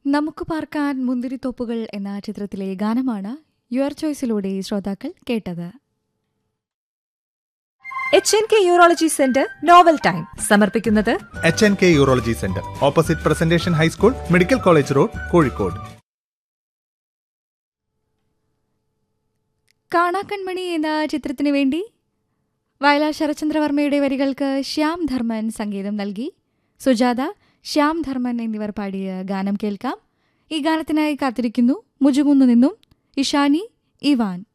നമുക്ക് പാർക്കാൻ മുന്തിരിത്തോപ്പുകൾ എന്ന ചിത്രത്തിലെ ഗാനമാണ് യുവർ ചോയ്സിലൂടെ ശ്രോതാക്കൾ കേട്ടത് H N K urology centre novel time സമർപ്പിക്കുന്നത് H N K urology centre opposite presentation high school medical college road Kozhikode Kanakkanmani എന്ന ചിത്രത്തിനു വേണ്ടി വയലാർ ശരചന്ദ്രവർമ്മയുടെ വരികൾക്ക് ശ്യാം ധർമ്മൻ സംഗീതം നൽകി സുജാത ശ്യാം ധർമ്മൻ എന്നിവർ പാടിയ ഗാനം കേൾക്കാം ഈ ഗാനത്തിനായി കാത്തിരിക്കുന്നു മുജുകുന്നു നിന്നും ഇഷാനി ഇവാൻ